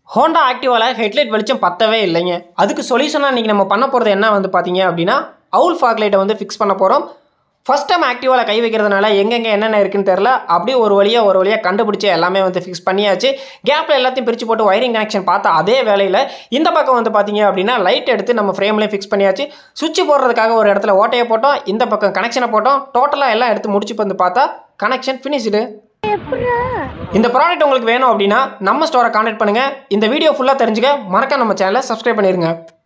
Honda ஆக்டிவாவில் headlight வெளிச்சம் பத்தவே இல்லைங்க அதுக்கு சொல்யூஷனாக இன்றைக்கி நம்ம பண்ண போகிறது என்ன வந்து பார்த்தீங்க அப்படின்னா அவுல் ஃபாக் லைட்டை வந்து ஃபிக்ஸ் பண்ண போகிறோம் ஃபஸ்ட் டைம் ஆக்டிவாவில் கை வைக்கிறதுனால எங்கெங்கே என்னென்ன இருக்குன்னு தெரில அப்படியே ஒரு வழியாக ஒரு வழியாக கண்டுபிடிச்சி எல்லாமே வந்து ஃபிக்ஸ் பண்ணியாச்சு கேப்பில் எல்லாத்தையும் பிரித்து போட்டு ஒயரிங் கனெக்ஷன் பார்த்தா அதே வேலையில் இந்த பக்கம் வந்து பார்த்தீங்க அப்படின்னா லைட் எடுத்து நம்ம ஃப்ரேம்லேயே ஃபிக்ஸ் பண்ணியாச்சு சுவிட்ச் போடுறதுக்காக ஒரு இடத்துல ஓட்டையை போட்டோம் இந்த பக்கம் கனெக்ஷனை போட்டோம் டோட்டலாக எல்லாம் எடுத்து முடிச்சு வந்து பார்த்தா கனெக்ஷன் ஃபினிஷ்டு இந்த ப்ராடக்ட் உங்களுக்கு வேணும் அப்படின்னா நம்ம ஸ்டோரை கான்டாக்ட் பண்ணுங்கள் இந்த வீடியோ ஃபுல்லாக தெரிஞ்சுக்க மறக்காம நம்ம சேனலை சப்ஸ்கிரைப் பண்ணிடுங்க